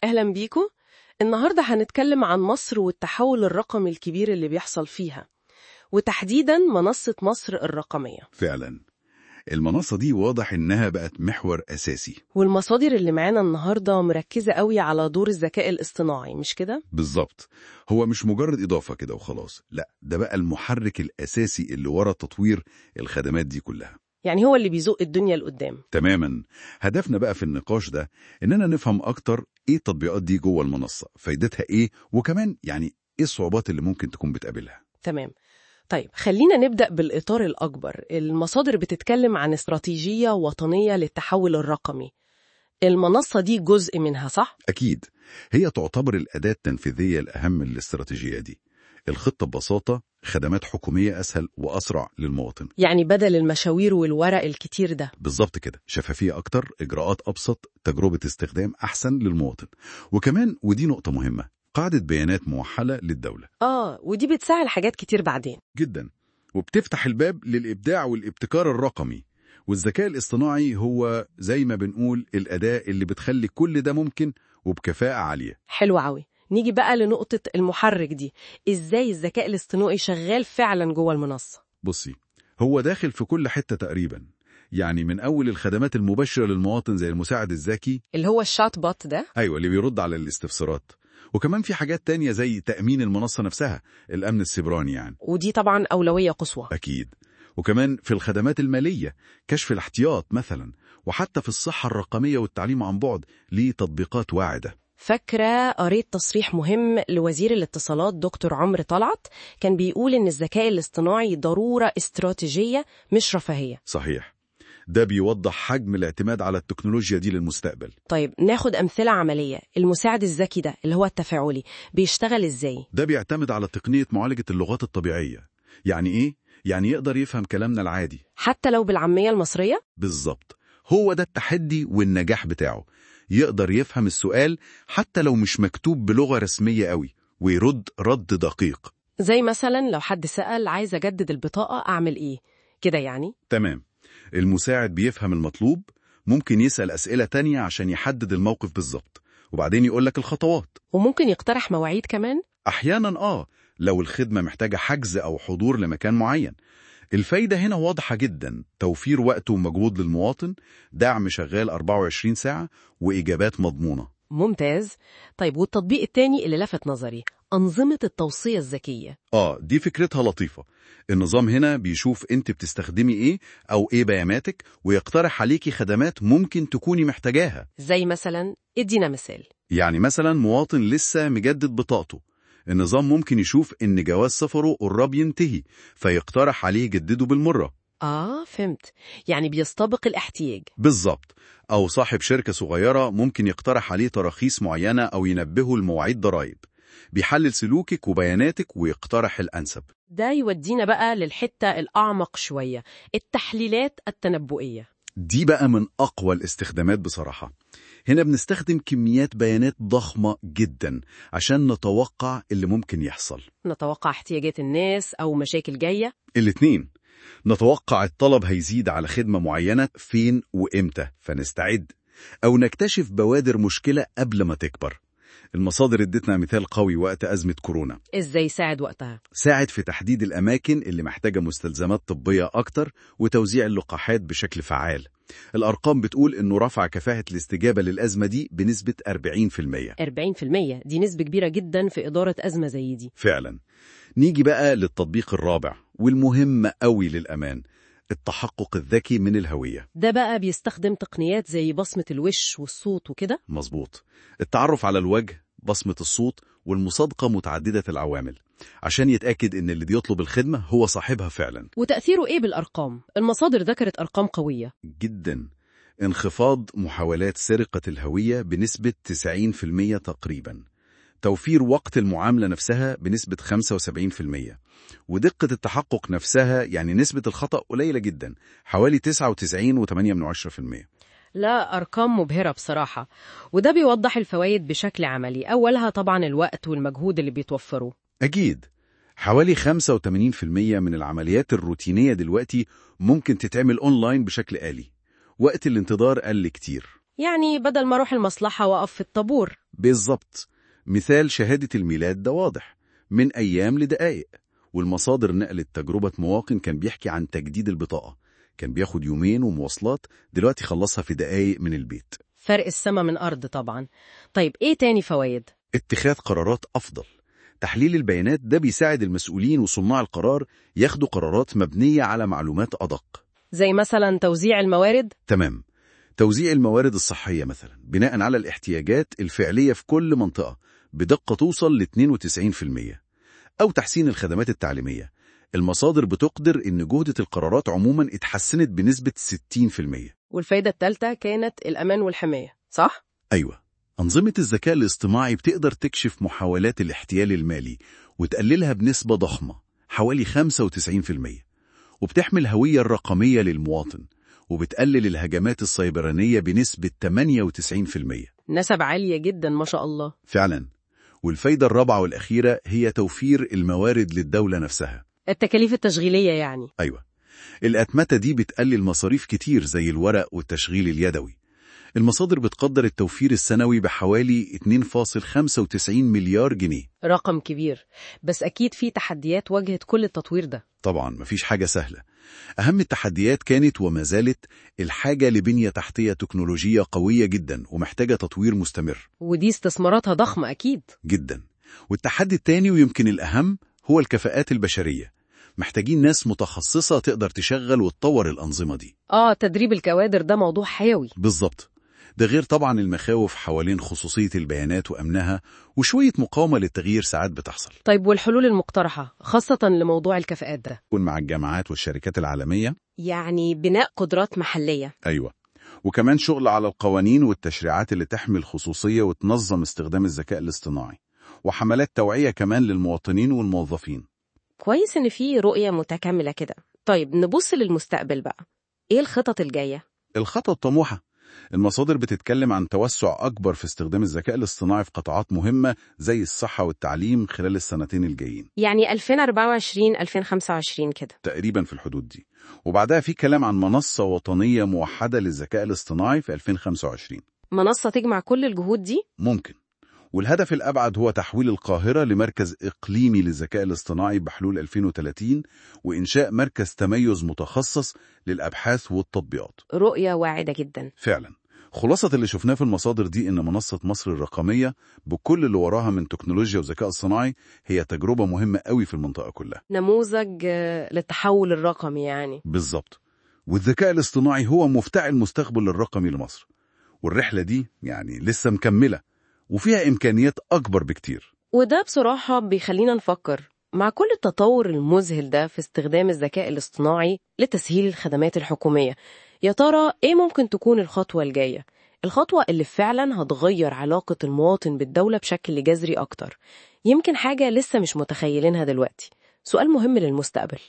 أهلا بيكم النهاردة هنتكلم عن مصر والتحول الرقمي الكبير اللي بيحصل فيها وتحديدا منصة مصر الرقمية فعلا المنصة دي واضح إنها بقت محور أساسي والمصادر اللي معانا النهاردة مركزة قوي على دور الذكاء الاصطناعي مش كده؟ بالظبط هو مش مجرد إضافة كده وخلاص لا ده بقى المحرك الأساسي اللي ورا تطوير الخدمات دي كلها يعني هو اللي بيزق الدنيا لقدام تماما هدفنا بقى في النقاش ده إننا نفهم أكتر إيه التطبيقات دي جوه المنصة فايدتها إيه وكمان يعني إيه الصعوبات اللي ممكن تكون بتقابلها تمام طيب خلينا نبدأ بالإطار الأكبر المصادر بتتكلم عن استراتيجية وطنية للتحول الرقمي المنصة دي جزء منها صح؟ أكيد هي تعتبر الأداة التنفيذية الأهم للاستراتيجية دي الخطة ببساطة خدمات حكومية أسهل وأسرع للمواطن يعني بدل المشاوير والورق الكتير ده بالظبط كده شفافية أكتر إجراءات أبسط تجربة استخدام أحسن للمواطن وكمان ودي نقطة مهمة قاعدة بيانات موحلة للدولة آه ودي بتسهل حاجات كتير بعدين جدا وبتفتح الباب للإبداع والابتكار الرقمي والذكاء الاصطناعي هو زي ما بنقول الأداة اللي بتخلي كل ده ممكن وبكفاءة عالية حلو قوي نيجي بقى لنقطة المحرك دي إزاي الذكاء الاصطناعي شغال فعلا جوه المنصة بصي هو داخل في كل حتة تقريبا يعني من أول الخدمات المباشرة للمواطن زي المساعد الذكي اللي هو الشات بوت ده أيوة اللي بيرد على الاستفسارات وكمان في حاجات تانية زي تأمين المنصة نفسها الأمن السيبراني يعني ودي طبعا أولوية قصوى أكيد وكمان في الخدمات المالية كشف الاحتياط مثلا وحتى في الصحة الرقمية والتعليم عن بعد ليه تطبيقات واعدة فاكرة قريت تصريح مهم لوزير الاتصالات دكتور عمرو طلعت كان بيقول إن الذكاء الاصطناعي ضرورة استراتيجية مش رفاهية صحيح ده بيوضح حجم الاعتماد على التكنولوجيا دي للمستقبل طيب ناخد أمثلة عملية المساعد الذكي ده اللي هو التفاعلي بيشتغل إزاي؟ ده بيعتمد على تقنية معالجة اللغات الطبيعية يعني إيه؟ يعني يقدر يفهم كلامنا العادي حتى لو بالعامية المصرية؟ بالظبط هو ده التحدي والنجاح بتاعه يقدر يفهم السؤال حتى لو مش مكتوب بلغة رسمية قوي ويرد رد دقيق زي مثلا لو حد سأل عايز أجدد البطاقة أعمل إيه؟ كده يعني؟ تمام المساعد بيفهم المطلوب ممكن يسأل أسئلة تانية عشان يحدد الموقف بالظبط وبعدين يقولك الخطوات وممكن يقترح مواعيد كمان؟ أحيانا آه لو الخدمة محتاجة حجز أو حضور لمكان معين الفايدة هنا واضحة جدا توفير وقت ومجهود للمواطن دعم شغال 24 ساعة وإجابات مضمونة ممتاز طيب والتطبيق التاني اللي لفت نظري أنظمة التوصية الذكية آه دي فكرتها لطيفة النظام هنا بيشوف أنت بتستخدمي إيه أو إيه بياناتك ويقترح عليكي خدمات ممكن تكوني محتاجاها زي مثلا ادينا مثال يعني مثلا مواطن لسه مجدد بطاقته النظام ممكن يشوف إن جواز سفره قرب ينتهي فيقترح عليه يجدده بالمرة آه فهمت يعني بيستبق الاحتياج بالظبط أو صاحب شركة صغيرة ممكن يقترح عليه تراخيص معينة أو ينبهه لمواعيد ضرائب بيحلل سلوكك وبياناتك ويقترح الأنسب ده يودينا بقى للحتة الأعمق شوية التحليلات التنبؤية دي بقى من أقوى الاستخدامات بصراحة هنا بنستخدم كميات بيانات ضخمة جدا عشان نتوقع اللي ممكن يحصل نتوقع احتياجات الناس أو مشاكل جاية الاتنين نتوقع الطلب هيزيد على خدمة معينة فين وإمتى فنستعد أو نكتشف بوادر مشكلة قبل ما تكبر المصادر ادتنا مثال قوي وقت أزمة كورونا إزاي يساعد وقتها ساعد في تحديد الأماكن اللي محتاجة مستلزمات طبية أكتر وتوزيع اللقاحات بشكل فعال الأرقام بتقول إنه رفع كفاءة الاستجابة للأزمة دي بنسبة 40% 40% دي نسبة كبيرة جدا في إدارة أزمة زي دي فعلا نيجي بقى للتطبيق الرابع والمهم قوي للأمان التحقق الذكي من الهوية ده بقى بيستخدم تقنيات زي بصمة الوش والصوت وكده مظبوط التعرف على الوجه بصمة الصوت والمصادقة متعددة العوامل عشان يتأكد إن اللي بيطلب الخدمة هو صاحبها فعلا وتأثيره إيه بالأرقام؟ المصادر ذكرت أرقام قوية جدا انخفاض محاولات سرقة الهوية بنسبة 90% تقريبا توفير وقت المعاملة نفسها بنسبة 75% ودقة التحقق نفسها يعني نسبة الخطأ قليلة جدا حوالي 99.8% لا أرقام مبهرة بصراحة وده بيوضح الفوائد بشكل عملي أولها طبعا الوقت والمجهود اللي بيتوفروا أكيد حوالي 85% من العمليات الروتينية دلوقتي ممكن تتعمل أونلاين بشكل آلي وقت الانتظار قل كتير يعني بدل ما أروح المصلحة وأقف في الطابور بالظبط مثال شهادة الميلاد ده واضح من أيام لدقايق والمصادر نقلت تجربة مواطن كان بيحكي عن تجديد البطاقة كان بياخد يومين ومواصلات دلوقتي خلصها في دقايق من البيت فرق السما من أرض طبعا طيب إيه تاني فوائد؟ اتخاذ قرارات أفضل تحليل البيانات ده بيساعد المسؤولين وصناع القرار ياخدوا قرارات مبنية على معلومات أدق زي مثلا توزيع الموارد تمام توزيع الموارد الصحية مثلا بناء على الاحتياجات الفعلية في كل منطقة بدقة توصل ل 92% أو تحسين الخدمات التعليمية المصادر بتقدر إن جودة القرارات عموما اتحسنت بنسبة 60% والفايدة التالتة كانت الأمان والحماية صح؟ أيوة أنظمة الذكاء الاصطناعي بتقدر تكشف محاولات الاحتيال المالي وتقللها بنسبة ضخمة حوالي 95% وبتحمل هوية الرقمية للمواطن وبتقلل الهجمات السيبرانية بنسبة 98% نسب عالية جدا ما شاء الله فعلا والفايدة الرابعة والأخيرة هي توفير الموارد للدولة نفسها التكاليف التشغيلية يعني أيوة الأتمتة دي بتقلل مصاريف كتير زي الورق والتشغيل اليدوي المصادر بتقدر التوفير السنوي بحوالي 2.95 مليار جنيه رقم كبير بس أكيد في تحديات واجهت كل التطوير ده طبعا مفيش حاجة سهلة أهم التحديات كانت وما زالت الحاجة لبنية تحتية تكنولوجية قوية جدا ومحتاجة تطوير مستمر ودي استثماراتها ضخمة أكيد جدا والتحدي التاني ويمكن الأهم هو الكفاءات البشرية محتاجين ناس متخصصة تقدر تشغل وتطور الأنظمة دي آه تدريب الكوادر ده موضوع حيوي بالظبط ده غير طبعا المخاوف حوالين خصوصية البيانات وأمنها وشوية مقاومة للتغيير ساعات بتحصل طيب والحلول المقترحة خاصة لموضوع الكفاءات ده تكون مع الجامعات والشركات العالمية يعني بناء قدرات محلية أيوة وكمان شغل على القوانين والتشريعات اللي تحمي الخصوصية وتنظم استخدام الذكاء الاصطناعي وحملات توعية كمان للمواطنين والموظفين كويس إن في رؤية متكاملة كده طيب نبص للمستقبل بقى إيه الخطط الجاية؟ الخطط طموحة المصادر بتتكلم عن توسع أكبر في استخدام الذكاء الاصطناعي في قطاعات مهمة زي الصحة والتعليم خلال السنتين الجايين يعني 2024-2025 كده تقريبا في الحدود دي وبعدها في كلام عن منصة وطنية موحدة للذكاء الاصطناعي في 2025 منصة تجمع كل الجهود دي؟ ممكن والهدف الأبعد هو تحويل القاهرة لمركز إقليمي للذكاء الاصطناعي بحلول 2030 وإنشاء مركز تميز متخصص للأبحاث والتطبيقات رؤية واعدة جدا فعلا خلاصة اللي شفناه في المصادر دي إن منصة مصر الرقمية بكل اللي وراها من تكنولوجيا وذكاء صناعي هي تجربة مهمة قوي في المنطقة كلها نموذج آه، للتحول الرقمي يعني بالظبط والذكاء الاصطناعي هو مفتاح المستقبل الرقمي لمصر والرحلة دي يعني لسه مكملة وفيها إمكانيات أكبر بكتير وده بصراحة بيخلينا نفكر مع كل التطور المذهل ده في استخدام الذكاء الاصطناعي لتسهيل الخدمات الحكومية يا ترى إيه ممكن تكون الخطوة الجاية؟ الخطوة اللي فعلا هتغير علاقة المواطن بالدولة بشكل جذري أكتر يمكن حاجة لسه مش متخيلينها دلوقتي سؤال مهم للمستقبل